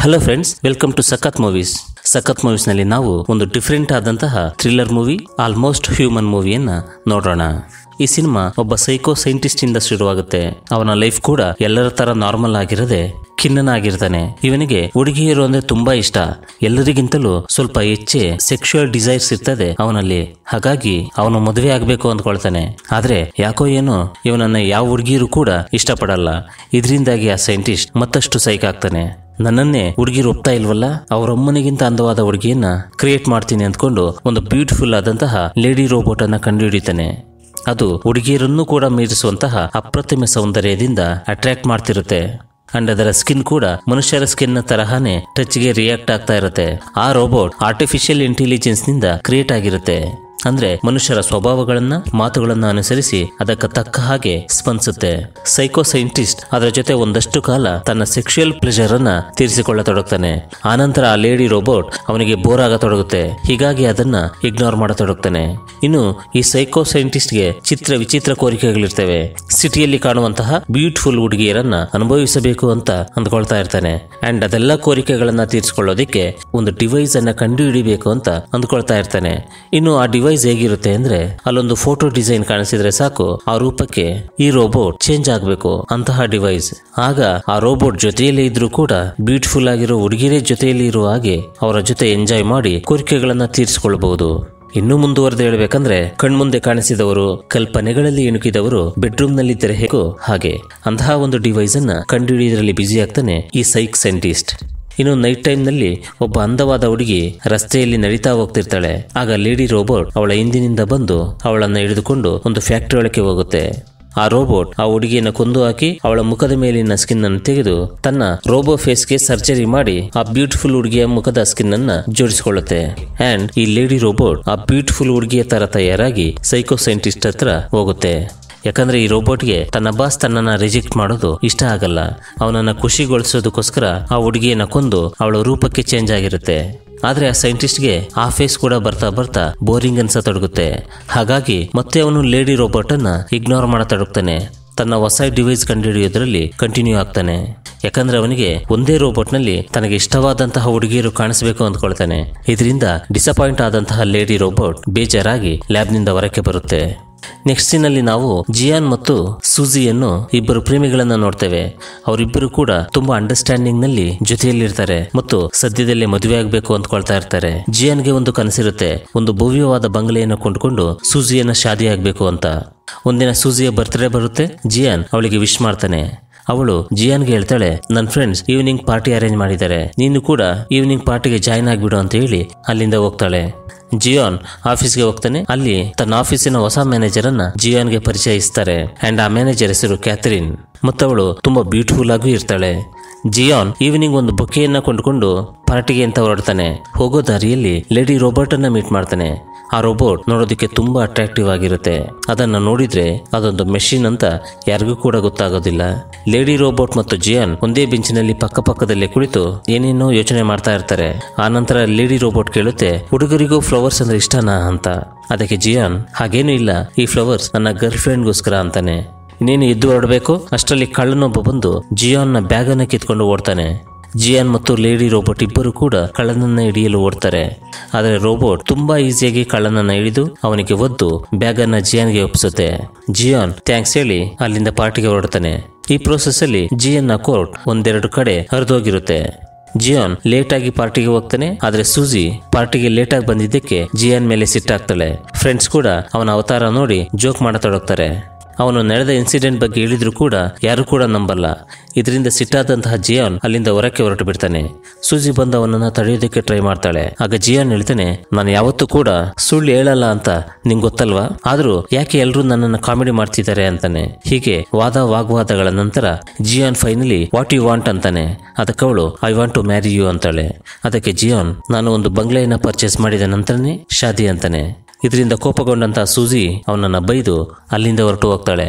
hello friends welcome to Sakath movies Sakath movies ನಲ್ಲಿ ನಾವು ಒಂದು ಡಿಫ್ರೆಂಟ್ ಆದಂತಹ ಥ್ರಿಲ್ಲರ್ ಮೂವಿ ಆಲ್ಮೋಸ್ಟ್ ಹ್ಯೂಮನ್ ಮೂವಿಯನ್ನ ನೋಡೋಣ ಈ ಸಿನಿಮಾ ಒಬ್ಬ ಸೈಕೋ ಸೈಂಟಿಸ್ಟ್ ಇಂದ ಶುರುವಾಗುತ್ತೆ ಅವನ ಲೈಫ್ ಕೂಡ ಎಲ್ಲರ ತರ ನಾರ್ಮಲ್ ಆಗಿರದೆ ಖಿನ್ನನ ಆಗಿರ್ತಾನೆ ಇವನಿಗೆ ಹುಡುಗಿಯರು ಅಂದ್ರೆ ತುಂಬಾ ಇಷ್ಟ ಎಲ್ಲರಿಗಿಂತಲೂ ಸ್ವಲ್ಪ ಹೆಚ್ಚೆ ಸೆಕ್ಷುಯಲ್ ಡಿಸೈರ್ಸ್ ಇರ್ತದೆ ಅವನಲ್ಲಿ ಹಾಗಾಗಿ ಅವನು ಮದುವೆ ಆಗ್ಬೇಕು ಅಂದ್ಕೊಳ್ತಾನೆ ಆದ್ರೆ ಯಾಕೋ ಏನೋ ಇವನನ್ನ ಯಾವ ಹುಡುಗಿಯರು ಕೂಡ ಇಷ್ಟಪಡಲ್ಲ ಇದರಿಂದಾಗಿ ಆ ಸೈಂಟಿಸ್ಟ್ ಮತ್ತಷ್ಟು ಸೈಕ್ ಆಗ್ತಾನೆ ನನ್ನನ್ನೇ ಹುಡುಗಿರು ಒಪ್ತಾ ಇಲ್ವಲ್ಲ ಅವರಮ್ಮನಿಗಿಂತ ಅಂದವಾದ ಹುಡುಗಿಯನ್ನ ಕ್ರಿಯೇಟ್ ಮಾಡ್ತೀನಿ ಅಂದ್ಕೊಂಡು ಒಂದು ಬ್ಯೂಟಿಫುಲ್ ಆದಂತಹ ಲೇಡಿ ರೋಬೋಟ್ ಅನ್ನ ಕಂಡುಹಿಡಿತಾನೆ ಅದು ಹುಡುಗಿಯರನ್ನು ಕೂಡ ಮೀರಿಸುವಂತಹ ಅಪ್ರತಿಮ ಸೌಂದರ್ಯದಿಂದ ಅಟ್ರಾಕ್ಟ್ ಮಾಡ್ತಿರುತ್ತೆ ಅಂಡ್ ಅದರ ಸ್ಕಿನ್ ಕೂಡ ಮನುಷ್ಯರ ಸ್ಕಿನ್ ತರಹನೇ ಟಚ್ಗೆ ರಿಯಾಕ್ಟ್ ಆಗ್ತಾ ಇರುತ್ತೆ ಆ ರೋಬೋಟ್ ಆರ್ಟಿಫಿಷಿಯಲ್ ಇಂಟೆಲಿಜೆನ್ಸ್ ನಿಂದ ಕ್ರಿಯೇಟ್ ಆಗಿರುತ್ತೆ ಅಂದ್ರೆ ಮನುಷ್ಯರ ಸ್ವಭಾವಗಳನ್ನ ಮಾತುಗಳನ್ನ ಅನುಸರಿಸಿ ಅದಕ್ಕೆ ತಕ್ಕ ಹಾಗೆ ಸ್ಪಂದಿಸುತ್ತೆ ಸೈಕೋ ಸೈಂಟಿಸ್ಟ್ ಅದರ ಜೊತೆ ಒಂದಷ್ಟು ಕಾಲ ತನ್ನ ಸೆಕ್ಷುಯಲ್ ಪ್ಲೆಜರ್ ಅನ್ನ ತೀರಿಸಿಕೊಳ್ಳತೊಡಗ್ತಾನೆ ಆನಂತರ ಆ ಲೇಡಿ ರೋಬೋಟ್ ಅವನಿಗೆ ಬೋರ್ ಆಗತೊಡಗುತ್ತೆ ಹೀಗಾಗಿ ಅದನ್ನ ಇಗ್ನೋರ್ ಮಾಡತೊಡಗ್ತಾನೆ ಇನ್ನು ಈ ಸೈಕೋ ಸೈಂಟಿಸ್ಟ್ಗೆ ಚಿತ್ರ ವಿಚಿತ್ರ ಕೋರಿಕೆಗಳಿರ್ತವೆ ಸಿಟಿಯಲ್ಲಿ ಕಾಣುವಂತಹ ಬ್ಯೂಟಿಫುಲ್ ಹುಡುಗಿಯರನ್ನ ಅನುಭವಿಸಬೇಕು ಅಂತ ಅಂದ್ಕೊಳ್ತಾ ಇರ್ತಾನೆ ಅಂಡ್ ಅದೆಲ್ಲ ಕೋರಿಕೆಗಳನ್ನ ತೀರಿಸಿಕೊಳ್ಳೋದಿಕ್ಕೆ ಒಂದು ಡಿವೈಸ್ ಅನ್ನ ಕಂಡು ಹಿಡಿಬೇಕು ಅಂತ ಅಂದ್ಕೊಳ್ತಾ ಇರ್ತಾನೆ ಇನ್ನು ಆ ಡಿವೈಸ್ ಹೇಗಿರುತ್ತೆ ಅಂದ್ರೆ ಅಲ್ಲೊಂದು ಫೋಟೋ ಡಿಸೈನ್ ಕಾಣಿಸಿದ್ರೆ ಸಾಕು ಆ ರೂಪಕ್ಕೆ ಈ ರೋಬೋಟ್ ಚೇಂಜ್ ಆಗಬೇಕು ಅಂತಹ ಡಿವೈಸ್ ಆಗ ಆ ರೋಬೋಟ್ ಜೊತೆಯಲ್ಲೇ ಇದ್ರೂ ಕೂಡ ಬ್ಯೂಟಿಫುಲ್ ಆಗಿರೋ ಹುಡುಗಿರೇ ಜೊತೆಯಲ್ಲಿ ಇರುವ ಹಾಗೆ ಅವರ ಜೊತೆ ಎಂಜಾಯ್ ಮಾಡಿ ಕೋರಿಕೆಗಳನ್ನ ತೀರಿಸಿಕೊಳ್ಳಬಹುದು ಇನ್ನು ಮುಂದುವರೆದು ಹೇಳ್ಬೇಕಂದ್ರೆ ಕಣ್ಮುಂದೆ ಕಾಣಿಸಿದವರು ಕಲ್ಪನೆಗಳಲ್ಲಿ ಇಣುಕಿದವರು ಬೆಡ್ರೂಮ್ ನಲ್ಲಿ ತೆರೆ ಹೇಗೋ ಹಾಗೆ ಅಂತಹ ಒಂದು ಡಿವೈಸ್ ಅನ್ನ ಕಂಡುಹಿಡಿಯೋದ್ರಲ್ಲಿ ಬ್ಯುಸಿ ಆಗ್ತಾನೆ ಈ ಸೈಕ್ ಸೈಂಟಿಸ್ಟ್ ಇನ್ನು ನೈಟ್ ಟೈಮ್ ನಲ್ಲಿ ಒಬ್ಬ ಅಂದವಾದ ಹುಡುಗಿ ರಸ್ತೆಯಲ್ಲಿ ನಡೀತಾ ಹೋಗ್ತಿರ್ತಾಳೆ ಆಗ ಲೇಡಿ ರೋಬೋಟ್ ಅವಳ ಹಿಂದಿನಿಂದ ಬಂದು ಅವಳನ್ನ ಹಿಡಿದುಕೊಂಡು ಒಂದು ಫ್ಯಾಕ್ಟರಿ ಒಳಗೆ ಹೋಗುತ್ತೆ ಆ ರೋಬೋಟ್ ಆ ಹುಡುಗಿಯನ್ನು ಕೊಂದು ಹಾಕಿ ಅವಳ ಮುಖದ ಮೇಲಿನ ಸ್ಕಿನ್ ಅನ್ನು ತೆಗೆದು ತನ್ನ ರೋಬೋ ಫೇಸ್ಗೆ ಸರ್ಜರಿ ಮಾಡಿ ಆ ಬ್ಯೂಟಿಫುಲ್ ಹುಡುಗಿಯ ಮುಖದ ಸ್ಕಿನ್ ಅನ್ನ ಜೋಡಿಸಿಕೊಳ್ಳುತ್ತೆ ಅಂಡ್ ಈ ಲೇಡಿ ರೋಬೋಟ್ ಆ ಬ್ಯೂಟಿಫುಲ್ ಹುಡುಗಿಯ ತರ ತಯಾರಾಗಿ ಸೈಕೋ ಸೈಂಟಿಸ್ಟ್ ಹತ್ರ ಹೋಗುತ್ತೆ ಯಾಕಂದ್ರೆ ಈ ರೋಬೋಟ್ಗೆ ತನ್ನ ಬಾಸ್ ತನ್ನನ್ನ ರಿಜೆಕ್ಟ್ ಮಾಡೋದು ಇಷ್ಟ ಆಗಲ್ಲ ಅವನನ್ನ ಖುಷಿಗೊಳಿಸೋದಕ್ಕೋಸ್ಕರ ಆ ಹುಡುಗಿಯನ್ನ ಕೊಂದು ಅವಳ ರೂಪಕ್ಕೆ ಚೇಂಜ್ ಆಗಿರುತ್ತೆ ಆದ್ರೆ ಆ ಸೈಂಟಿಸ್ಟ್ಗೆ ಆ ಫೇಸ್ ಕೂಡ ಬರ್ತಾ ಬರ್ತಾ ಬೋರಿಂಗ್ ಅನ್ಸತೊಡಗುತ್ತೆ ಹಾಗಾಗಿ ಮತ್ತೆ ಅವನು ಲೇಡಿ ರೋಬೋಟ್ ಅನ್ನ ಇಗ್ನೋರ್ ಮಾಡತೊಡಗ್ತಾನೆ ತನ್ನ ಹೊಸ ಡಿವೈಸ್ ಕಂಡುಹಿಡಿಯೋದ್ರಲ್ಲಿ ಕಂಟಿನ್ಯೂ ಆಗ್ತಾನೆ ಯಾಕಂದ್ರೆ ಅವನಿಗೆ ಒಂದೇ ರೋಬೋಟ್ ನಲ್ಲಿ ತನಗೆ ಇಷ್ಟವಾದಂತಹ ಹುಡುಗಿಯರು ಕಾಣಿಸಬೇಕು ಅಂದ್ಕೊಳ್ತಾನೆ ಇದರಿಂದ ಡಿಸಪಾಯಿಂಟ್ ಆದಂತಹ ಲೇಡಿ ರೋಬೋಟ್ ಬೇಜಾರಾಗಿ ಲ್ಯಾಬ್ನಿಂದ ಹೊರಕ್ಕೆ ಬರುತ್ತೆ ನೆಕ್ಸ್ಟ್ ಸೀನಲ್ಲಿ ನಾವು ಜಿಯಾನ್ ಮತ್ತು ಸೂಜಿಯನ್ನು ಇಬ್ಬರು ಪ್ರೇಮಿಗಳನ್ನ ನೋಡ್ತೇವೆ ಅವರಿಬ್ಬರು ಕೂಡ ತುಂಬಾ ಅಂಡರ್ಸ್ಟ್ಯಾಂಡಿಂಗ್ ನಲ್ಲಿ ಜೊತೆಯಲ್ಲಿರ್ತಾರೆ ಮತ್ತು ಸದ್ಯದಲ್ಲೇ ಮದುವೆ ಆಗ್ಬೇಕು ಅಂದ್ಕೊಳ್ತಾ ಇರ್ತಾರೆ ಜಿಯಾನ್ಗೆ ಒಂದು ಕನಸಿರುತ್ತೆ ಒಂದು ಭವ್ಯವಾದ ಬಂಗಲೆಯನ್ನು ಕೊಂಡ್ಕೊಂಡು ಸೂಜಿಯನ್ನ ಶಾದಿ ಆಗ್ಬೇಕು ಅಂತ ಒಂದಿನ ಸೂಜಿಯ ಬರ್ತ್ಡೇ ಬರುತ್ತೆ ಜಿಯಾನ್ ಅವಳಿಗೆ ವಿಶ್ ಮಾಡ್ತಾನೆ ಅವಳು ಜಿಯಾನ್ಗೆ ಹೇಳ್ತಾಳೆ ನನ್ನ ಫ್ರೆಂಡ್ಸ್ ಈವ್ನಿಂಗ್ ಪಾರ್ಟಿ ಅರೇಂಜ್ ಮಾಡಿದ್ದಾರೆ ನೀನು ಕೂಡ ಈವ್ನಿಂಗ್ ಪಾರ್ಟಿಗೆ ಜಾಯ್ನ್ ಆಗ್ಬಿಡು ಅಂತ ಹೇಳಿ ಅಲ್ಲಿಂದ ಹೋಗ್ತಾಳೆ ಜಿಯಾನ್ ಆಫೀಸ್ಗೆ ಹೋಗ್ತಾನೆ ಅಲ್ಲಿ ತನ್ನ ಆಫೀಸಿನ ಹೊಸ ಮ್ಯಾನೇಜರ್ ಅನ್ನ ಜಿಯಾನ್ಗೆ ಪರಿಚಯಿಸ್ತಾರೆ ಅಂಡ್ ಆ ಮ್ಯಾನೇಜರ್ ಹೆಸರು ಕ್ಯಾಥರಿನ್ ಮತ್ತವಳು ತುಂಬಾ ಬ್ಯೂಟಿಫುಲ್ ಆಗೂ ಇರ್ತಾಳೆ ಜಿಯಾನ್ ಈವ್ನಿಂಗ್ ಒಂದು ಬೊಕೆಯನ್ನ ಕೊಂಡುಕೊಂಡು ಪಾರ್ಟಿಗೆ ಅಂತ ಹೊರಡ್ತಾನೆ ಹೋಗೋ ದಾರಿಯಲ್ಲಿ ಲೇಡಿ ರೋಬೋಟ್ ಅನ್ನ ಮೀಟ್ ಮಾಡ್ತಾನೆ ಆ ರೋಬೋಟ್ ನೋಡೋದಕ್ಕೆ ತುಂಬಾ ಅಟ್ರಾಕ್ಟಿವ್ ಆಗಿರುತ್ತೆ ಅದನ್ನ ನೋಡಿದ್ರೆ ಅದೊಂದು ಮೆಷಿನ್ ಅಂತ ಯಾರಿಗೂ ಕೂಡ ಗೊತ್ತಾಗೋದಿಲ್ಲ ಲೇಡಿ ರೋಬೋಟ್ ಮತ್ತು ಜಿಯಾನ್ ಒಂದೇ ಬೆಂಚಿನಲ್ಲಿ ಪಕ್ಕ ಪಕ್ಕದಲ್ಲೇ ಕುಳಿತು ಏನೇನೋ ಯೋಚನೆ ಮಾಡ್ತಾ ಇರ್ತಾರೆ ಆ ನಂತರ ಲೇಡಿ ರೋಬೋಟ್ ಕೇಳುತ್ತೆ ಹುಡುಗರಿಗೂ ಫ್ಲವರ್ಸ್ ಅಂದ್ರೆ ಇಷ್ಟನಾ ಅಂತ ಅದಕ್ಕೆ ಜಿಯಾನ್ ಹಾಗೇನೂ ಇಲ್ಲ ಈ ಫ್ಲವರ್ಸ್ ನನ್ನ ಗರ್ಲ್ ಫ್ರೆಂಡ್ಗೋಸ್ಕರ ಅಂತಾನೆ ಇನ್ನೇನು ಎದ್ದು ಹೊರಡಬೇಕು ಅಷ್ಟರಲ್ಲಿ ಕಳ್ಳನೊಬ್ಬ ಬಂದು ಜಿಯಾನ್ನ ಬ್ಯಾಗ್ ಅನ್ನ ಕಿತ್ಕೊಂಡು ಓಡ್ತಾನೆ ಜಿಯಾನ್ ಮತ್ತು ಲೇಡಿ ರೋಬೋಟ್ ಇಬ್ಬರು ಕೂಡ ಕಳ್ಳನನ್ನ ಹಿಡಿಯಲು ಓಡ್ತಾರೆ ಆದರೆ ರೋಬೋಟ್ ತುಂಬಾ ಈಸಿಯಾಗಿ ಕಳ್ಳನನ್ನ ಹಿಡಿದು ಅವನಿಗೆ ಒದ್ದು ಬ್ಯಾಗ್ ಅನ್ನ ಜಿಯಾನ್ಗೆ ಒಪ್ಪಿಸುತ್ತೆ ಜಿಯಾನ್ ಥ್ಯಾಂಕ್ಸ್ ಹೇಳಿ ಅಲ್ಲಿಂದ ಪಾರ್ಟಿಗೆ ಹೊರಡ್ತಾನೆ ಈ ಪ್ರೋಸೆಸ್ ಅಲ್ಲಿ ಜಿಯನ್ನ ಕೋರ್ಟ್ ಒಂದೆರಡು ಕಡೆ ಹರಿದೋಗಿರುತ್ತೆ ಜಿಯಾನ್ ಲೇಟ್ ಆಗಿ ಪಾರ್ಟಿಗೆ ಹೋಗ್ತಾನೆ ಆದ್ರೆ ಸೂಜಿ ಪಾರ್ಟಿಗೆ ಲೇಟ್ ಆಗಿ ಬಂದಿದ್ದಕ್ಕೆ ಜಿಯಾನ್ ಮೇಲೆ ಸಿಟ್ಟಾಗ್ತಾಳೆ ಫ್ರೆಂಡ್ಸ್ ಕೂಡ ಅವನ ಅವತಾರ ನೋಡಿ ಜೋಕ್ ಮಾಡತೊಡಗ್ತಾರೆ ಅವನು ನಡೆದ ಇನ್ಸಿಡೆಂಟ್ ಬಗ್ಗೆ ಹೇಳಿದ್ರು ಕೂಡ ಯಾರು ಕೂಡ ನಂಬಲ್ಲ ಇದರಿಂದ ಸಿಟ್ಟಾದಂತಹ ಜಿಯಾನ್ ಅಲ್ಲಿಂದ ಹೊರಕ್ಕೆ ಹೊರಟು ಬಿಡ್ತಾನೆ ಸೂಜಿ ಬಂದು ಅವನನ್ನ ತಡೆಯೋದಕ್ಕೆ ಟ್ರೈ ಮಾಡ್ತಾಳೆ ಆಗ ಜಿಯಾನ್ ಹೇಳ್ತಾನೆ ನಾನು ಯಾವತ್ತೂ ಕೂಡ ಸುಳ್ಳು ಹೇಳಲ್ಲ ಅಂತ ನಿಂಗೆ ಗೊತ್ತಲ್ವಾ ಆದ್ರೂ ಯಾಕೆ ಎಲ್ಲರೂ ನನ್ನನ್ನು ಕಾಮಿಡಿ ಮಾಡ್ತಿದ್ದಾರೆ ಅಂತಾನೆ ಹೀಗೆ ವಾದ ವಾಗ್ವಾದಗಳ ನಂತರ Jian finally what you want ಅಂತಾನೆ ಅದಕ್ಕೆ ಅವಳು I want to marry you ಅಂತಾಳೆ ಅದಕ್ಕೆ ಜಿಯಾನ್ ನಾನು ಒಂದು ಬಂಗ್ಲೆಯನ್ನ ಪರ್ಚೇಸ್ ಮಾಡಿದ ನಂತರನೇ ಶಾದಿ ಅಂತಾನೆ ಇದರಿಂದ ಕೋಪಗೊಂಡಂತ ಸೂಜಿ ಅವನನ್ನ ಬೈದು ಅಲ್ಲಿಂದ ಹೊರಟು ಹೋಗ್ತಾಳೆ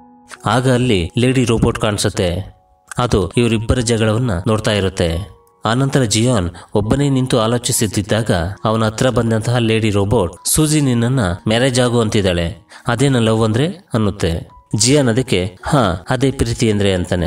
ಆಗ ಅಲ್ಲಿ ಲೇಡಿ ರೋಬೋಟ್ ಕಾಣಿಸುತ್ತೆ ಅದು ಇವರಿಬ್ಬರ ಜಗಳವನ್ನ ನೋಡ್ತಾ ಇರುತ್ತೆ ಆನಂತರ ಜಿಯಾನ್ ಒಬ್ಬನೇ ನಿಂತು ಆಲೋಚಿಸುತ್ತಿದ್ದಾಗ ಅವನ ಹತ್ರ ಬಂದಂತಹ ಲೇಡಿ ರೋಬೋಟ್ ಸೂಜಿ ನಿನ್ನನ್ನ ಮ್ಯಾರೇಜ್ ಆಗು ಅಂತಿದ್ದಾಳೆ ಅದೇನ ಲವ್ ಅಂದ್ರೆ ಅನ್ನುತ್ತೆ ಜಿಯಾನ್ ಅದಕ್ಕೆ ಹಾ ಅದೇ ಪ್ರೀತಿ ಅಂದ್ರೆ ಅಂತಾನೆ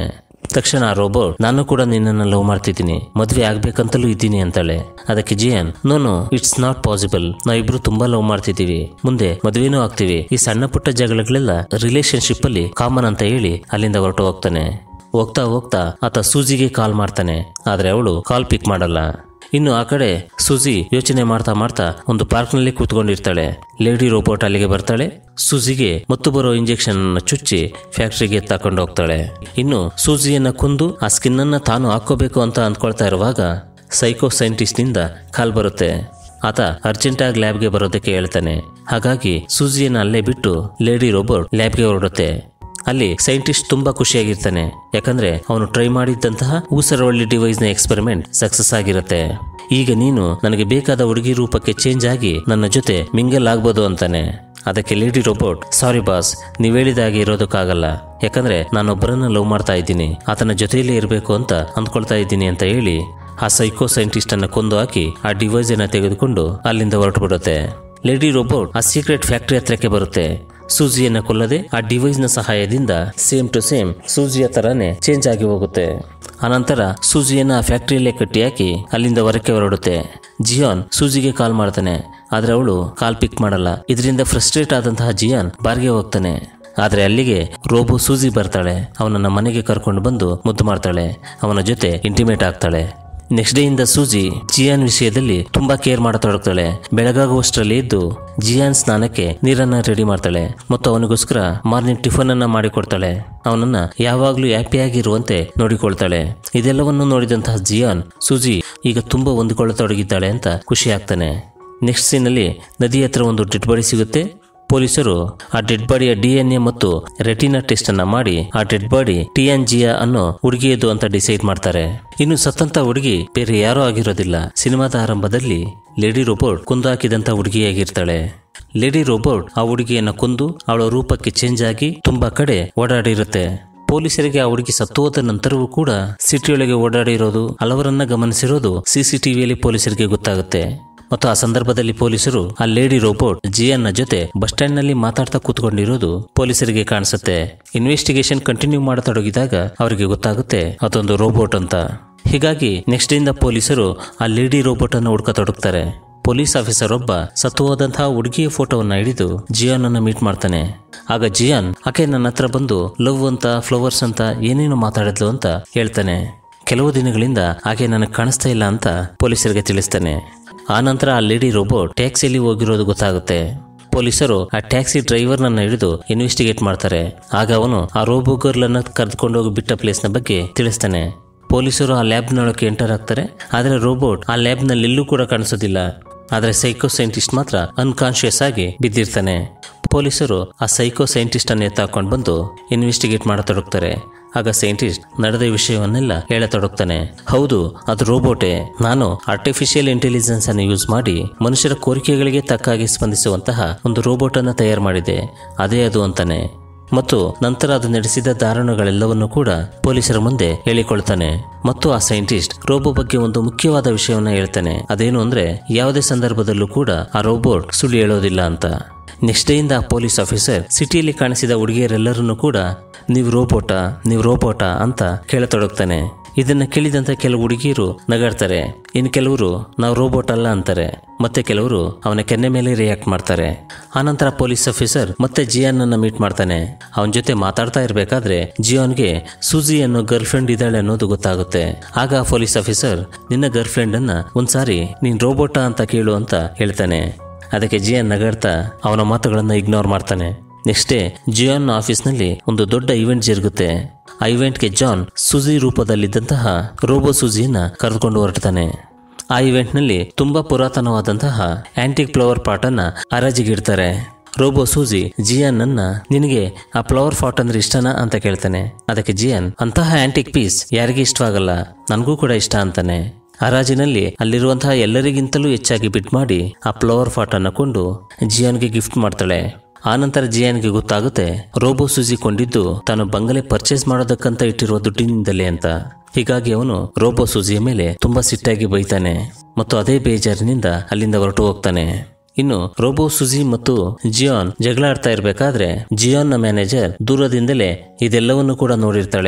ತಕ್ಷಣ ಆ ರೋಬೋಟ್ ನಾನು ಕೂಡ ನಿನ್ನನ್ನು ಲವ್ ಮಾಡ್ತಿದ್ದೀನಿ ಮದ್ವೆ ಆಗ್ಬೇಕಂತಲೂ ಇದ್ದೀನಿ ಅಂತಾಳೆ ಅದಕ್ಕೆ Jian no no it's not possible ನಾವಿಬ್ರು ತುಂಬಾ ಲವ್ ಮಾಡ್ತಿದ್ದೀವಿ ಮುಂದೆ ಮದ್ವೆನೂ ಆಗ್ತೀವಿ ಈ ಸಣ್ಣ ಪುಟ್ಟ ಜಗಳಗಳೆಲ್ಲ ರಿಲೇಶನ್ಶಿಪ್ ಅಲ್ಲಿ ಕಾಮನ್ ಅಂತ ಹೇಳಿ ಅಲ್ಲಿಂದ ಹೊರಟು ಹೋಗ್ತಾನೆ ಹೋಗ್ತಾ ಹೋಗ್ತಾ ಆತ ಸೂಜಿಗೆ ಕಾಲ್ ಮಾಡ್ತಾನೆ ಆದ್ರೆ ಅವಳು ಕಾಲ್ ಪಿಕ್ ಮಾಡಲ್ಲ ಇನ್ನು ಆ ಕಡೆ ಸೂಜಿ ಯೋಚನೆ ಮಾಡ್ತಾ ಮಾಡ್ತಾ ಒಂದು ಪಾರ್ಕ್ನಲ್ಲಿ ಕೂತ್ಕೊಂಡಿರ್ತಾಳೆ ಲೇಡಿ ರೋಬೋಟ್ ಅಲ್ಲಿಗೆ ಬರ್ತಾಳೆ ಸೂಜಿಗೆ ಮತ್ತು ಬರೋ ಇಂಜೆಕ್ಷನ್ ಅನ್ನು ಚುಚ್ಚಿ ಫ್ಯಾಕ್ಟ್ರಿಗೆ ತಕೊಂಡು ಹೋಗ್ತಾಳೆ ಇನ್ನು ಸೂಜಿಯನ್ನ ಕೊಂದು ಆ ಸ್ಕಿನ್ ಅನ್ನ ತಾನು ಹಾಕೋಬೇಕು ಅಂತ ಅಂದ್ಕೊಳ್ತಾ ಇರುವಾಗ ಸೈಕೋ ಸೈಂಟಿಸ್ಟ್ ನಿಂದ ಕಾಲ್ ಬರುತ್ತೆ ಆತ ಅರ್ಜೆಂಟ್ ಆಗಿ ಲ್ಯಾಬ್ಗೆ ಬರೋದಕ್ಕೆ ಹೇಳ್ತಾನೆ ಹಾಗಾಗಿ ಸೂಜಿಯನ್ನ ಅಲ್ಲೇ ಬಿಟ್ಟು ಲೇಡಿ ರೋಬೋಟ್ ಲ್ಯಾಬ್ಗೆ ಹೊರಡುತ್ತೆ ಅಲ್ಲಿ ಸೈಂಟಿಸ್ಟ್ ತುಂಬಾ ಖುಷಿಯಾಗಿರ್ತಾನೆ ಯಾಕಂದ್ರೆ ಅವನು ಟ್ರೈ ಮಾಡಿದ್ದಂತಹ ಊಸರವಳ್ಳಿ ಡಿವೈಸ್ ನ ಎಕ್ಸ್ಪೆರಿಮೆಂಟ್ ಸಕ್ಸಸ್ ಆಗಿರುತ್ತೆ ಈಗ ನೀನು ನನಗೆ ಬೇಕಾದ ಹುಡುಗಿ ರೂಪಕ್ಕೆ ಚೇಂಜ್ ಆಗಿ ನನ್ನ ಜೊತೆ ಮಿಂಗಲ್ ಆಗ್ಬೋದು ಅಂತಾನೆ ಅದಕ್ಕೆ ಲೇಡಿ ರೋಬೋಟ್ ಸಾರಿ ಬಾಸ್ ನೀವ್ ಹೇಳಿದ ಹಾಗೆ ಇರೋದಕ್ಕಾಗಲ್ಲ ಯಾಕಂದ್ರೆ ನಾನೊಬ್ಬರನ್ನ ಲವ್ ಮಾಡ್ತಾ ಇದ್ದೀನಿ ಆತನ ಜೊತೆಯಲ್ಲೇ ಇರಬೇಕು ಅಂತ ಅಂದ್ಕೊಳ್ತಾ ಇದ್ದೀನಿ ಅಂತ ಹೇಳಿ ಆ ಸೈಕೋ ಸೈಂಟಿಸ್ಟ್ ಅನ್ನ ಕೊಂದು ಹಾಕಿ ಆ ಡಿವೈಸ್ ಅನ್ನ ತೆಗೆದುಕೊಂಡು ಅಲ್ಲಿಂದ ಹೊರಟು ಬಿಡುತ್ತೆ ಲೇಡಿ ರೋಬೋಟ್ ಆ ಸೀಕ್ರೆಟ್ ಫ್ಯಾಕ್ಟರಿ ಹತ್ರಕ್ಕೆ ಬರುತ್ತೆ ಸೂಜಿಯನ್ನ ಕೊಲ್ಲದೆ ಆ ಡಿವೈಸ್ ನ ಸಹಾಯದಿಂದ ಸೇಮ್ ಟು ಸೇಮ್ ಸೂಜಿಯ ತರಾನೇ ಚೇಂಜ್ ಆಗಿ ಹೋಗುತ್ತೆ ಅನಂತರ ಸೂಜಿಯನ್ನ ಆ ಫ್ಯಾಕ್ಟರಿಯಲ್ಲೇ ಕಟ್ಟಿ ಹಾಕಿ ಅಲ್ಲಿಂದ ಹೊರಕ್ಕೆ ಹೊರಡುತ್ತೆ ಜಿಯಾನ್ ಸೂಜಿಗೆ ಕಾಲ್ ಮಾಡ್ತಾನೆ ಆದ್ರೆ ಅವಳು ಕಾಲ್ ಪಿಕ್ ಮಾಡಲ್ಲ ಇದರಿಂದ ಫ್ರಸ್ಟ್ರೇಟ್ ಆದಂತಹ ಜಿಯಾನ್ ಬಾರ್ಗೆ ಹೋಗ್ತಾನೆ ಆದ್ರೆ ಅಲ್ಲಿಗೆ ರೋಬೋ ಸೂಜಿ ಬರ್ತಾಳೆ ಅವನನ್ನ ಮನೆಗೆ ಕರ್ಕೊಂಡು ಬಂದು ಮುದ್ದು ಮಾಡ್ತಾಳೆ ಅವನ ಜೊತೆ ಇಂಟಿಮೇಟ್ ಆಗ್ತಾಳೆ ನೆಕ್ಸ್ಟ್ ಡೇ ಇಂದ ಸೂಜಿ ಜಿಯಾನ್ ವಿಷಯದಲ್ಲಿ ತುಂಬಾ ಕೇರ್ ಮಾಡತೊಡಗ್ತಾಳೆ ಬೆಳಗಾಗುವಷ್ಟರಲ್ಲಿ ಇದ್ದು ಜಿಯಾನ್ ಸ್ನಾನಕ್ಕೆ ನೀರನ್ನ ರೆಡಿ ಮಾಡ್ತಾಳೆ ಮತ್ತು ಅವನಿಗೋಸ್ಕರ ಮಾರ್ನಿಂಗ್ ಟಿಫನ್ ಅನ್ನ ಮಾಡಿಕೊಡ್ತಾಳೆ ಅವನನ್ನ ಯಾವಾಗ್ಲೂ ಹ್ಯಾಪಿಯಾಗಿರುವಂತೆ ನೋಡಿಕೊಳ್ತಾಳೆ ಇದೆಲ್ಲವನ್ನು ನೋಡಿದಂತಹ ಜಿಯಾನ್ ಸೂಜಿ ಈಗ ತುಂಬಾ ಹೊಂದಿಕೊಳ್ಳತೊಡಗಿದ್ದಾಳೆ ಅಂತ ಖುಷಿ ಆಗ್ತಾನೆ ನೆಕ್ಸ್ಟ್ ಸೀನಲ್ಲಿ ನದಿ ಹತ್ರ ಒಂದು ಡೆಡ್ ಬಾಡಿ ಸಿಗುತ್ತೆ ಪೊಲೀಸರು ಆ ಡೆಡ್ ಬಾಡಿಯ ಡಿಎನ್ಎ ಮತ್ತು ರೆಟಿನಾ ಟೆಸ್ಟ್ ಅನ್ನ ಮಾಡಿ ಆ ಡೆಡ್ ಬಾಡಿ ಟಿಎನ್ಜಿಯಾ ಅನ್ನೋ ಹುಡುಗಿಯದು ಅಂತ ಡಿಸೈಡ್ ಮಾಡ್ತಾರೆ ಇನ್ನು ಸತ್ತಂತ ಹುಡುಗಿ ಬೇರೆ ಯಾರೋ ಆಗಿರೋದಿಲ್ಲ ಸಿನಿಮಾದ ಆರಂಭದಲ್ಲಿ ಲೇಡಿ ರೋಬೋಟ್ ಕೊಂದು ಹಾಕಿದಂತ ಹುಡುಗಿಯಾಗಿರ್ತಾಳೆ ಲೇಡಿ ರೋಬೋಟ್ ಆ ಹುಡುಗಿಯನ್ನ ಕೊಂದು ಅವಳ ರೂಪಕ್ಕೆ ಚೇಂಜ್ ಆಗಿ ತುಂಬಾ ಕಡೆ ಓಡಾಡಿರುತ್ತೆ ಪೊಲೀಸರಿಗೆ ಆ ಹುಡುಗಿ ಸತ್ತು ಹೋದ ನಂತರವೂ ಕೂಡ ಸಿಟಿಯೊಳಗೆ ಓಡಾಡಿರೋದು ಹಲವರನ್ನ ಗಮನಿಸಿರೋದು ಸಿಸಿಟಿವಿಯಲ್ಲಿ ಪೊಲೀಸರಿಗೆ ಗೊತ್ತಾಗುತ್ತೆ ಮತ್ತು ಆ ಸಂದರ್ಭದಲ್ಲಿ ಪೊಲೀಸರು ಆ ಲೇಡಿ ರೋಬೋಟ್ ಜಿಯನ್ನ ಜೊತೆ ಬಸ್ ಸ್ಟ್ಯಾಂಡ್ ನಲ್ಲಿ ಮಾತಾಡ್ತಾ ಕೂತ್ಕೊಂಡಿರೋದು ಪೊಲೀಸರಿಗೆ ಕಾಣಿಸುತ್ತೆ ಇನ್ವೆಸ್ಟಿಗೇಷನ್ ಕಂಟಿನ್ಯೂ ಮಾಡತೊಡಗಿದಾಗ ಅವರಿಗೆ ಗೊತ್ತಾಗುತ್ತೆ ಅದೊಂದು ರೋಬೋಟ್ ಅಂತ ಹೀಗಾಗಿ ನೆಕ್ಸ್ಟ್ ಇಂದ ಪೊಲೀಸರು ಆ ಲೇಡಿ ರೋಬೋಟ್ ಅನ್ನು ಹುಡ್ಕತೊಡಗ್ತಾರೆ ಪೊಲೀಸ್ ಆಫೀಸರ್ ಒಬ್ಬ ಸತ್ತು ಹೋದಂತಹ ಹುಡುಗಿಯ ಫೋಟೋವನ್ನ ಹಿಡಿದು ಜಿಯಾನ್ ಅನ್ನ ಮೀಟ್ ಮಾಡ್ತಾನೆ ಆಗ ಜಿಯಾನ್ ಆಕೆ ನನ್ನ ಹತ್ರ ಬಂದು ಲವ್ ಅಂತ ಫ್ಲವರ್ಸ್ ಅಂತ ಏನೇನು ಮಾತಾಡಿದ್ಲು ಅಂತ ಹೇಳ್ತಾನೆ ಕೆಲವು ದಿನಗಳಿಂದ ಆಕೆ ನನಗೆ ಕಾಣಿಸ್ತಾ ಇಲ್ಲ ಅಂತ ಪೊಲೀಸರಿಗೆ ತಿಳಿಸ್ತಾನೆ ಆ ನಂತರ ಆ ಲೇಡಿ ರೋಬೋಟ್ ಟ್ಯಾಕ್ಸಿಯಲ್ಲಿ ಹೋಗಿರೋದು ಗೊತ್ತಾಗುತ್ತೆ ಪೊಲೀಸರು ಆ ಟ್ಯಾಕ್ಸಿ ಡ್ರೈವರ್ನನ್ನ ಹಿಡಿದು ಇನ್ವೆಸ್ಟಿಗೇಟ್ ಮಾಡ್ತಾರೆ ಆಗ ಅವನು ಆ ರೋಬೋ ಗರ್ಲ್ ಅನ್ನ ಕರೆದುಕೊಂಡು ಹೋಗಿ ಬಿಟ್ಟ ಪ್ಲೇಸ್ನ ಬಗ್ಗೆ ತಿಳಿಸ್ತಾನೆ ಪೊಲೀಸರು ಆ ಲ್ಯಾಬ್ನೊಳಗೆ ಎಂಟರ್ ಆಗ್ತಾರೆ ಆದರೆ ರೋಬೋಟ್ ಆ ಲ್ಯಾಬ್ನಲ್ಲಿ ಎಲ್ಲೂ ಕೂಡ ಕಾಣಿಸೋದಿಲ್ಲ ಆದರೆ ಸೈಕೋ ಸೈಂಟಿಸ್ಟ್ ಮಾತ್ರ ಅನ್ಕಾನ್ಶಿಯಸ್ ಆಗಿ ಬಿದ್ದಿರ್ತಾನೆ ಪೊಲೀಸರು ಆ ಸೈಕೋ ಸೈಂಟಿಸ್ಟ್ ಅನ್ನು ಎತ್ತಾಕೊಂಡು ಬಂದು ಇನ್ವೆಸ್ಟಿಗೇಟ್ ಮಾಡತೊಡಗ್ತಾರೆ ಆಗ ಸೈಂಟಿಸ್ಟ್ ನಡೆದ ವಿಷಯವನ್ನೆಲ್ಲ ಹೇಳತೊಡಗ್ತಾನೆ ಹೌದು ಅದು ರೋಬೋಟೇ ನಾನು ಆರ್ಟಿಫಿಷಿಯಲ್ ಇಂಟೆಲಿಜೆನ್ಸ್ ಅನ್ನು ಯೂಸ್ ಮಾಡಿ ಮನುಷ್ಯರ ಕೋರಿಕೆಗಳಿಗೆ ತಕ್ಕಾಗಿ ಸ್ಪಂದಿಸುವಂತಹ ಒಂದು ರೋಬೋಟ್ ಅನ್ನು ತಯಾರು ಮಾಡಿದೆ ಅದೇ ಅದು ಅಂತಾನೆ ಮತ್ತು ನಂತರ ಅದು ನಡೆಸಿದ ದಾರುಣಗಳೆಲ್ಲವನ್ನೂ ಕೂಡ ಪೊಲೀಸರ ಮುಂದೆ ಹೇಳಿಕೊಳ್ತಾನೆ ಮತ್ತು ಆ ಸೈಂಟಿಸ್ಟ್ ರೋಬೋ ಬಗ್ಗೆ ಒಂದು ಮುಖ್ಯವಾದ ವಿಷಯವನ್ನ ಹೇಳ್ತಾನೆ ಅದೇನು ಅಂದ್ರೆ ಯಾವುದೇ ಸಂದರ್ಭದಲ್ಲೂ ಕೂಡ ಆ ರೋಬೋಟ್ ಸುಳ್ಳು ಹೇಳೋದಿಲ್ಲ ಅಂತ ನೆಕ್ಸ್ಟ್ ಡೇಯಿಂದ ಆ ಪೊಲೀಸ್ ಆಫೀಸರ್ ಸಿಟಿಯಲ್ಲಿ ಕಾಣಿಸಿದ ಹುಡುಗಿಯರೆಲ್ಲರನ್ನೂ ಕೂಡ ನೀವು ರೋಬೋಟ ನೀವು ರೋಬೋಟ ಅಂತ ಕೇಳತೊಡಗ್ತಾನೆ ಇದನ್ನ ಕೇಳಿದಂತ ಕೆಲವು ಹುಡುಗಿಯರು ನಗಾಡ್ತಾರೆ ಇನ್ನು ಕೆಲವರು ನಾವು ರೋಬೋಟ್ ಅಲ್ಲ ಅಂತಾರೆ ಮತ್ತೆ ಕೆಲವರು ಅವನ ಕೆನ್ನೆ ಮೇಲೆ ರಿಯಾಕ್ಟ್ ಮಾಡ್ತಾರೆ ಆನಂತರ ಪೊಲೀಸ್ ಆಫೀಸರ್ ಮತ್ತೆ ಜಿಯಾನ್ ಅನ್ನ ಮೀಟ್ ಮಾಡ್ತಾನೆ ಅವನ ಜೊತೆ ಮಾತಾಡ್ತಾ ಇರ್ಬೇಕಾದ್ರೆ ಜಿಯಾನ್ಗೆ ಸೂಜಿ ಅನ್ನೋ ಗರ್ಲ್ ಫ್ರೆಂಡ್ ಇದ್ದಾಳೆ ಅನ್ನೋದು ಗೊತ್ತಾಗುತ್ತೆ ಆಗ ಆ ಪೊಲೀಸ್ ಆಫೀಸರ್ ನಿನ್ನ ಗರ್ಲ್ ಫ್ರೆಂಡ್ ಅನ್ನ ಒಂದ್ಸಾರಿ ನೀನ್ ರೋಬೋಟಾ ಅಂತ ಕೇಳು ಅಂತ ಹೇಳ್ತಾನೆ ಅದಕ್ಕೆ ಜಿಯಾನ್ ನಗಾಡ್ತಾ ಅವನ ಮಾತುಗಳನ್ನ ಇಗ್ನೋರ್ ಮಾಡ್ತಾನೆ ನೆಕ್ಸ್ಟ್ ಡೇ ಜಿಯಾನ್ ಆಫೀಸ್ನಲ್ಲಿ ಒಂದು ದೊಡ್ಡ ಇವೆಂಟ್ ಜರುಗುತ್ತೆ ಆ ಇವೆಂಟ್ಗೆ ಜಾನ್ ಸುಜಿ ರೂಪದಲ್ಲಿದ್ದಂತಹ ರೋಬೋ ಸುಜಿಯನ್ನ ಕರೆದುಕೊಂಡು ಹೊರಡ್ತಾನೆ ಆ ಇವೆಂಟ್ನಲ್ಲಿ ತುಂಬಾ ಪುರಾತನವಾದಂತಹ ಆಂಟಿಕ್ ಫ್ಲವರ್ ಪಾಟ್ ಅನ್ನ ಹರಾಜಿಗಿಡ್ತಾರೆ ರೋಬೋ ಸೂಜಿ ಜಿಯಾನ್ ಅನ್ನ ನಿನಗೆ ಆ ಫ್ಲವರ್ ಪಾಟ್ ಅಂದ್ರೆ ಇಷ್ಟನಾ ಅಂತ ಕೇಳ್ತಾನೆ ಅದಕ್ಕೆ ಜಿಯಾನ್ ಅಂತಹ ಆಂಟಿಕ್ ಪೀಸ್ ಯಾರಿಗೆ ಇಷ್ಟವಾಗಲ್ಲ ನನಗೂ ಕೂಡ ಇಷ್ಟ ಅಂತಾನೆ ಹರಾಜಿನಲ್ಲಿ ಅಲ್ಲಿರುವಂತಹ ಎಲ್ಲರಿಗಿಂತಲೂ ಹೆಚ್ಚಾಗಿ ಬಿಡ್ ಮಾಡಿ ಆ ಫ್ಲವರ್ ಪಾಟ್ ಅನ್ನ ಕೊಂಡು ಜಿಯಾನ್ಗೆ ಗಿಫ್ಟ್ ಮಾಡ್ತಾಳೆ ಆನಂತರ ಜಿಯಾನ್ಗೆ ಗೊತ್ತಾಗುತ್ತೆ ರೋಬೋ ಸೂಜಿ ಕೊಂಡಿದ್ದು ತಾನು ಬಂಗಲೆ ಪರ್ಚೇಸ್ ಮಾಡೋದಕ್ಕಂತ ಇಟ್ಟಿರುವ ದುಡ್ಡಿನಿಂದಲೇ ಅಂತ ಹೀಗಾಗಿ ಅವನು ರೋಬೋ ಸೂಜಿಯ ಮೇಲೆ ತುಂಬಾ ಸಿಟ್ಟಾಗಿ ಬೈತಾನೆ ಮತ್ತು ಅದೇ ಬೇಜಾರಿನಿಂದ ಅಲ್ಲಿಂದ ಹೊರಟು ಹೋಗ್ತಾನೆ ಇನ್ನು ರೋಬೋ ಸುಜಿ ಮತ್ತು ಜಿಯಾನ್ ಜಗಳ ಆಡ್ತಾ ಇರ್ಬೇಕಾದ್ರೆ ಜಿಯಾನ್ನ ಮ್ಯಾನೇಜರ್ ದೂರದಿಂದಲೇ ಇದೆಲ್ಲವನ್ನು ಕೂಡ ನೋಡಿರ್ತಾಳೆ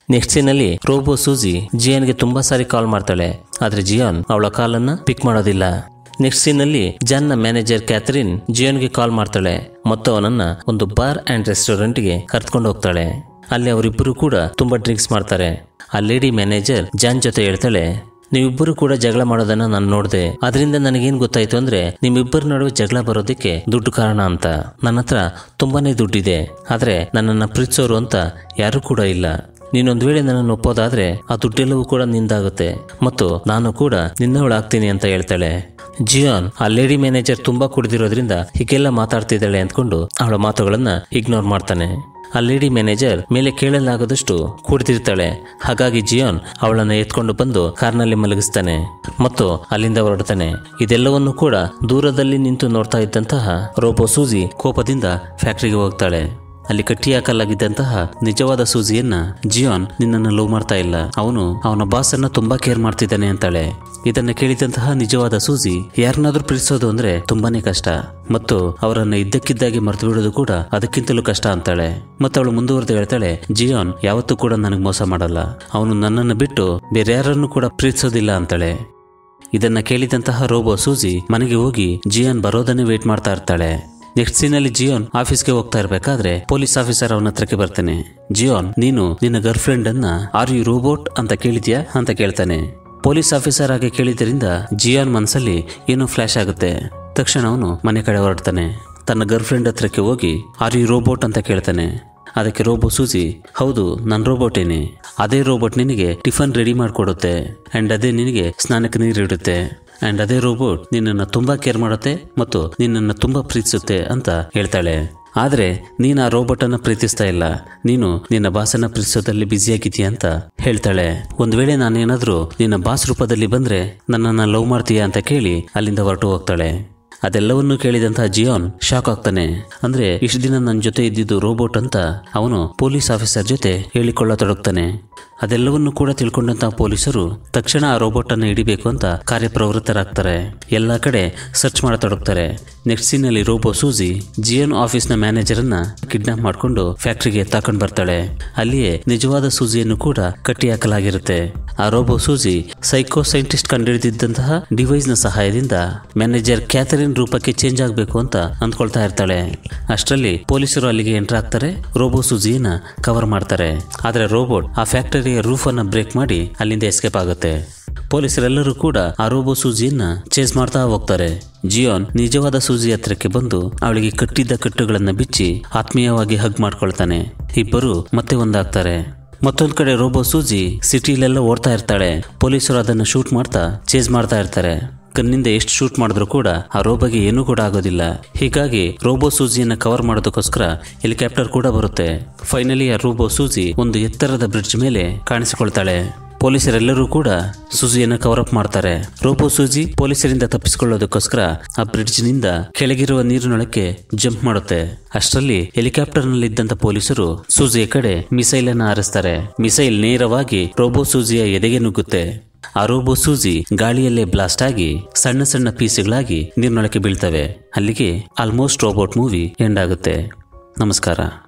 ನೆಕ್ಸ್ಟ್ ಸೀನಲ್ಲಿ ರೋಬೋ ಸೂಜಿ ಜಿಯಾನ್ಗೆ ತುಂಬಾ ಸಾರಿ ಕಾಲ್ ಮಾಡ್ತಾಳೆ ಆದ್ರೆ ಜಿಯಾನ್ ಅವಳ ಕಾಲನ್ನ ಪಿಕ್ ಮಾಡೋದಿಲ್ಲ ನೆಕ್ಸ್ಟ್ ಸೀನಲ್ಲಿ ಜಾನ್ನ ಮ್ಯಾನೇಜರ್ ಕ್ಯಾಥರಿನ್ ಜಿಯಾನ್ಗೆ ಕಾಲ್ ಮಾಡ್ತಾಳೆ ಮತ್ತು ಅವನನ್ನ ಒಂದು ಬಾರ್ ಅಂಡ್ ರೆಸ್ಟೋರೆಂಟ್ಗೆ ಕರ್ತ್ಕೊಂಡು ಹೋಗ್ತಾಳೆ ಅಲ್ಲಿ ಅವರಿಬ್ಬರು ಕೂಡ ತುಂಬಾ ಡ್ರಿಂಕ್ಸ್ ಮಾಡ್ತಾರೆ ಆ ಲೇಡಿ ಮ್ಯಾನೇಜರ್ ಜಾನ್ ಜೊತೆ ಹೇಳ್ತಾಳೆ ನೀವಿಬ್ಬರು ಕೂಡ ಜಗಳ ಮಾಡೋದನ್ನ ನಾನು ನೋಡಿದೆ ಅದರಿಂದ ನನಗೇನ್ ಗೊತ್ತಾಯ್ತು ಅಂದ್ರೆ ನಿಮ್ಮಿಬ್ಬರ ನಡುವೆ ಜಗಳ ಬರೋದಕ್ಕೆ ದುಡ್ಡು ಕಾರಣ ಅಂತ ನನ್ನ ಹತ್ರ ತುಂಬಾನೇ ದುಡ್ಡಿದೆ ಆದ್ರೆ ನನ್ನನ್ನ ಪ್ರೀತಿಸೋರು ಅಂತ ಯಾರು ಕೂಡ ಇಲ್ಲ ನೀನೊಂದ್ ವೇಳೆ ನನ್ನನ್ನು ಒಪ್ಪೋದಾದ್ರೆ ಆ ದುಡ್ಡೆಲ್ಲವೂ ಕೂಡ ನಿಂದಾಗುತ್ತೆ ಮತ್ತು ನಾನು ಕೂಡ ನಿನ್ನವಳಾಗ್ತೀನಿ ಅಂತ ಹೇಳ್ತಾಳೆ ಜಿಯಾನ್ ಆ ಲೇಡಿ ಮ್ಯಾನೇಜರ್ ತುಂಬಾ ಕುಡಿದಿರೋದ್ರಿಂದ ಹೀಗೆಲ್ಲ ಮಾತಾಡ್ತಿದ್ದಾಳೆ ಅಂದ್ಕೊಂಡು ಅವಳ ಮಾತುಗಳನ್ನ ಇಗ್ನೋರ್ ಮಾಡ್ತಾನೆ ಆ ಲೇಡಿ ಮ್ಯಾನೇಜರ್ ಮೇಲೆ ಕೇಳಲಾಗದಷ್ಟು ಕುಡಿದಿರ್ತಾಳೆ ಹಾಗಾಗಿ ಜಿಯಾನ್ ಅವಳನ್ನ ಎತ್ಕೊಂಡು ಬಂದು ಕಾರ್ನಲ್ಲಿ ಮಲಗಿಸ್ತಾನೆ ಮತ್ತು ಅಲ್ಲಿಂದ ಹೊರಡ್ತಾನೆ ಇದೆಲ್ಲವನ್ನು ಕೂಡ ದೂರದಲ್ಲಿ ನಿಂತು ನೋಡ್ತಾ ಇದ್ದಂತಹ ರೋಬೋ ಸೂಜಿ ಕೋಪದಿಂದ ಫ್ಯಾಕ್ಟರಿಗೆ ಹೋಗ್ತಾಳೆ ಅಲ್ಲಿ ಕಟ್ಟಿ ಹಾಕಲಾಗಿದ್ದಂತಹ ನಿಜವಾದ ಸೂಜಿಯನ್ನ ಜಿಯಾನ್ ನಿನ್ನನ್ನು ಲವ್ ಮಾಡ್ತಾ ಇಲ್ಲ ಅವನು ಅವನ ಬಾಸ್ ಅನ್ನ ತುಂಬಾ ಕೇರ್ ಮಾಡ್ತಿದ್ದಾನೆ ಅಂತಾಳೆ ಇದನ್ನ ಕೇಳಿದಂತಹ ನಿಜವಾದ ಸೂಜಿ ಯಾರನ್ನಾದ್ರೂ ಪ್ರೀತಿಸೋದು ಅಂದ್ರೆ ತುಂಬಾನೇ ಕಷ್ಟ ಮತ್ತು ಅವರನ್ನ ಇದ್ದಕ್ಕಿದ್ದಾಗಿ ಮರೆತು ಬಿಡೋದು ಕೂಡ ಅದಕ್ಕಿಂತಲೂ ಕಷ್ಟ ಅಂತಾಳೆ ಮತ್ತು ಅವಳು ಮುಂದುವರೆದು ಹೇಳ್ತಾಳೆ ಜಿಯಾನ್ ಯಾವತ್ತೂ ಕೂಡ ನನಗೆ ಮೋಸ ಮಾಡಲ್ಲ ಅವನು ನನ್ನನ್ನು ಬಿಟ್ಟು ಬೇರೆ ಯಾರನ್ನು ಕೂಡ ಪ್ರೀತಿಸೋದಿಲ್ಲ ಅಂತಾಳೆ ಇದನ್ನ ಕೇಳಿದಂತಹ ರೋಬೋ ಸೂಜಿ ಮನೆಗೆ ಹೋಗಿ ಜಿಯಾನ್ ಬರೋದನ್ನೇ ವೇಟ್ ಮಾಡ್ತಾ ಇರ್ತಾಳೆ ನೆಕ್ಸ್ಟ್ ಸೀನಲ್ಲಿ ಜಿಯೋನ್ ಆಫೀಸ್ಗೆ ಹೋಗ್ತಾ ಇರ್ಬೇಕಾದ್ರೆ ಪೊಲೀಸ್ ಆಫೀಸರ್ ಅವನ ಹತ್ರಕ್ಕೆ ಬರ್ತಾನೆ ಜಿಯೋನ್ ನೀನು ನಿನ್ನ ಗರ್ಲ್ ಫ್ರೆಂಡ್ ಅನ್ನ ಆರ್ ಯು ರೋಬೋಟ್ ಅಂತ ಕೇಳಿದ್ಯಾ ಅಂತ ಕೇಳ್ತಾನೆ ಪೊಲೀಸ್ ಆಫೀಸರ್ ಆಗಿ ಕೇಳಿದ್ರಿಂದ ಜಿಯಾನ್ ಮನಸ್ಸಲ್ಲಿ ಏನೋ ಫ್ಲಾಶ್ ಆಗುತ್ತೆ ತಕ್ಷಣ ಅವನು ಮನೆ ಕಡೆ ಹೊರಡ್ತಾನೆ ತನ್ನ ಗರ್ಲ್ ಫ್ರೆಂಡ್ ಹತ್ರಕ್ಕೆ ಹೋಗಿ ಆರ್ ಯು ರೋಬೋಟ್ ಅಂತ ಕೇಳ್ತಾನೆ ಅದಕ್ಕೆ ರೋಬೋ ಸೂಜಿ ಹೌದು ನನ್ನ ರೋಬೋಟೇನೆ ಅದೇ ರೋಬೋಟ್ ನಿನಗೆ ಟಿಫನ್ ರೆಡಿ ಮಾಡಿಕೊಡುತ್ತೆ ಅಂಡ್ ಅದೇ ನಿನಗೆ ಸ್ನಾನಕ್ಕೆ ನೀರು ಇಡುತ್ತೆ ಅಂಡ್ ಅದೇ ರೋಬೋಟ್ ನಿನ್ನನ್ನು ತುಂಬಾ ಕೇರ್ ಮಾಡುತ್ತೆ ಮತ್ತು ನಿನ್ನನ್ನು ತುಂಬಾ ಪ್ರೀತಿಸುತ್ತೆ ಅಂತ ಹೇಳ್ತಾಳೆ ಆದ್ರೆ ನೀನು ಆ ರೋಬೋಟ್ ಅನ್ನ ಪ್ರೀತಿಸ್ತಾ ಇಲ್ಲ ನೀನು ನಿನ್ನ ಬಾಸನ್ನ ಪ್ರೀತಿಸೋದಲ್ಲಿ ಬ್ಯುಸಿಯಾಗಿದ್ದೀಯ ಅಂತ ಹೇಳ್ತಾಳೆ ಒಂದ್ ವೇಳೆ ನಾನೇನಾದ್ರೂ ನಿನ್ನ ಬಾಸ್ ರೂಪದಲ್ಲಿ ಬಂದ್ರೆ ನನ್ನನ್ನ ಲವ್ ಮಾಡ್ತೀಯಾ ಅಂತ ಕೇಳಿ ಅಲ್ಲಿಂದ ಹೊರಟು ಹೋಗ್ತಾಳೆ ಅದೆಲ್ಲವನ್ನೂ ಕೇಳಿದಂತಹ ಜಿಯೋನ್ ಶಾಕ್ ಆಗ್ತಾನೆ ಅಂದ್ರೆ ಇಷ್ಟು ದಿನ ನನ್ನ ಜೊತೆ ಇದ್ದಿದ್ದು ರೋಬೋಟ್ ಅಂತ ಅವನು ಪೊಲೀಸ್ ಆಫೀಸರ್ ಜೊತೆ ಹೇಳಿಕೊಳ್ಳತೊಡಗ್ತಾನೆ ಅದೆಲ್ಲವನ್ನೂ ಕೂಡ ತಿಳ್ಕೊಂಡಂತಹ ಪೊಲೀಸರು ತಕ್ಷಣ ಆ ರೋಬೋಟ್ ಅನ್ನು ಹಿಡಿಬೇಕು ಅಂತ ಕಾರ್ಯಪ್ರವೃತ್ತರಾಗ್ತಾರೆ ಎಲ್ಲಾ ಕಡೆ ಸರ್ಚ್ ಮಾಡತೊಡಗ್ತಾರೆ ನೆಕ್ಸ್ಟ್ ಸೀನಲ್ಲಿ ರೋಬೋ ಸೂಜಿ ಜಿಯೋನ್ ಆಫೀಸ್ನ ಮ್ಯಾನೇಜರ್ ಅನ್ನ ಕಿಡ್ನಾಪ್ ಮಾಡ್ಕೊಂಡು ಫ್ಯಾಕ್ಟರಿಗೆ ತಾಕೊಂಡ್ ಬರ್ತಾಳೆ ಅಲ್ಲಿಯೇ ನಿಜವಾದ ಸೂಜಿಯನ್ನು ಕೂಡ ಕಟ್ಟಿ ಹಾಕಲಾಗಿರುತ್ತೆ ಆ ರೋಬೋ ಸೂಜಿ ಸೈಕೋ ಸೈಂಟಿಸ್ಟ್ ಕಂಡುಹಿಡಿದಿದ್ದಂತಹ ಡಿವೈಸ್ ನ ಸಹಾಯದಿಂದ ಮ್ಯಾನೇಜರ್ ಕ್ಯಾಥರಿನ್ ರೂಪಕ್ಕೆ ಚೇಂಜ್ ಆಗಬೇಕು ಅಂತ ಅಂದ್ಕೊಳ್ತಾ ಇರ್ತಾಳೆ ಅಷ್ಟರಲ್ಲಿ ಪೊಲೀಸರು ಅಲ್ಲಿಗೆ ಎಂಟರ್ ಆಗ್ತಾರೆ ರೋಬೋ ಸೂಜಿಯನ್ನ ಕವರ್ ಮಾಡ್ತಾರೆ ಆದ್ರೆ ರೋಬೋಟ್ ಆ ಫ್ಯಾಕ್ಟರಿಯ ರೂಫ್ ಅನ್ನ ಬ್ರೇಕ್ ಮಾಡಿ ಅಲ್ಲಿಂದ ಎಸ್ಕೇಪ್ ಆಗುತ್ತೆ ಪೊಲೀಸರೆಲ್ಲರೂ ಕೂಡ ಆ ರೋಬೋ ಸೂಜಿಯನ್ನ ಚೇಸ್ ಮಾಡ್ತಾ ಹೋಗ್ತಾರೆ ಜಿಯೋನ್ ನಿಜವಾದ ಸೂಜಿ ಹತ್ರಕ್ಕೆ ಬಂದು ಅವಳಿಗೆ ಕಟ್ಟಿದ್ದ ಕಟ್ಟುಗಳನ್ನ ಬಿಚ್ಚಿ ಆತ್ಮೀಯವಾಗಿ ಹಗ್ ಮಾಡ್ಕೊಳ್ತಾನೆ ಇಬ್ಬರು ಮತ್ತೆ ಒಂದಾಗ್ತಾರೆ ಮತ್ತೊಂದ್ ಕಡೆ ರೋಬೋ ಸೂಜಿ ಸಿಟಿಲೆಲ್ಲ ಓಡ್ತಾ ಇರ್ತಾಳೆ ಪೊಲೀಸರು ಅದನ್ನ ಶೂಟ್ ಮಾಡ್ತಾ ಚೇಸ್ ಮಾಡ್ತಾ ಇರ್ತಾರೆ ಕಣ್ಣಿಂದ ಎಷ್ಟು ಶೂಟ್ ಮಾಡಿದ್ರು ಕೂಡ ಆ ರೋಬೋಗೆ ಏನೂ ಕೂಡ ಆಗೋದಿಲ್ಲ ಹೀಗಾಗಿ ರೋಬೋ ಸೂಜಿಯನ್ನ ಕವರ್ ಮಾಡೋದಕ್ಕೋಸ್ಕರ ಹೆಲಿಕಾಪ್ಟರ್ ಕೂಡ ಬರುತ್ತೆ ಫೈನಲಿ ಆ ರೋಬೋ ಸೂಜಿ ಒಂದು ಎತ್ತರದ ಬ್ರಿಡ್ಜ್ ಮೇಲೆ ಕಾಣಿಸಿಕೊಳ್ತಾಳೆ ಪೊಲೀಸರೆಲ್ಲರೂ ಕೂಡ ಸೂಜಿಯನ್ನು ಕವರ್ ಅಪ್ ಮಾಡ್ತಾರೆ ರೋಬೋ ಸೂಜಿ ಪೊಲೀಸರಿಂದ ತಪ್ಪಿಸಿಕೊಳ್ಳೋದಕ್ಕೋಸ್ಕರ ಆ ಬ್ರಿಡ್ಜ್ ನಿಂದ ಕೆಳಗಿರುವ ನೀರಿನೊಳಕ್ಕೆ ಜಂಪ್ ಮಾಡುತ್ತೆ ಅಷ್ಟರಲ್ಲಿ ಹೆಲಿಕಾಪ್ಟರ್ ನಲ್ಲಿದ್ದಂತ ಪೊಲೀಸರು ಸೂಜಿಯ ಕಡೆ ಮಿಸೈಲ್ ಅನ್ನ ಹಾರಿಸ್ತಾರೆ ಮಿಸೈಲ್ ನೇರವಾಗಿ ರೋಬೋ ಸೂಜಿಯ ಎದೆಗೆ ನುಗ್ಗುತ್ತೆ ಆ ರೋಬೋ ಸೂಜಿ ಗಾಳಿಯಲ್ಲೇ ಬ್ಲಾಸ್ಟ್ ಆಗಿ ಸಣ್ಣ ಸಣ್ಣ ಪೀಸ್ಗಳಾಗಿ ನೀರಿನೊಳಕ್ಕೆ ಬೀಳ್ತವೆ ಅಲ್ಲಿಗೆ ಆಲ್ಮೋಸ್ಟ್ ರೋಬೋಟ್ ಮೂವಿ ಎಂಡ್ ಆಗುತ್ತೆ ನಮಸ್ಕಾರ